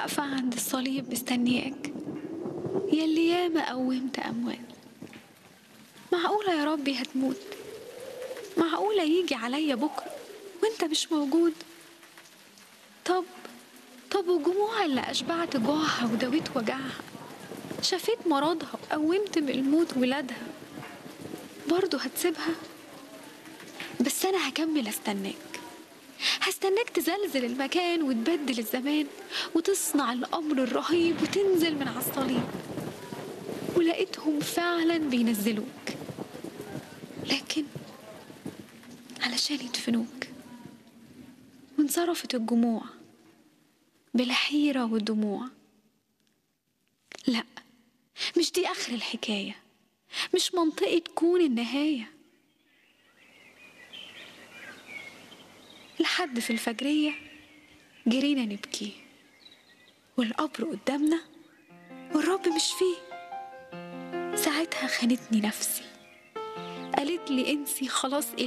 واقفة عند الصليب مستنياك يلي ياما قومت أموات معقولة يا ربي هتموت معقولة يجي عليا بكرة وانت مش موجود طب طب والجموع اللي أشبعت جوعها وداويت وجعها شفيت مرضها وقومت من الموت ولادها برضه هتسيبها بس أنا هكمل أستناك هستناك تزلزل المكان وتبدل الزمان وتصنع الأمر الرهيب وتنزل من على الصليب ولقيتهم فعلا بينزلوك لكن علشان يدفنوك وانصرفت الجموع بلا حيرة ودموع لا مش دي آخر الحكاية مش منطقة تكون النهاية لحد في الفجرية جرينا نبكي والقبر قدامنا والرب مش فيه ساعتها خانتني نفسي قالت لي انسي خلاص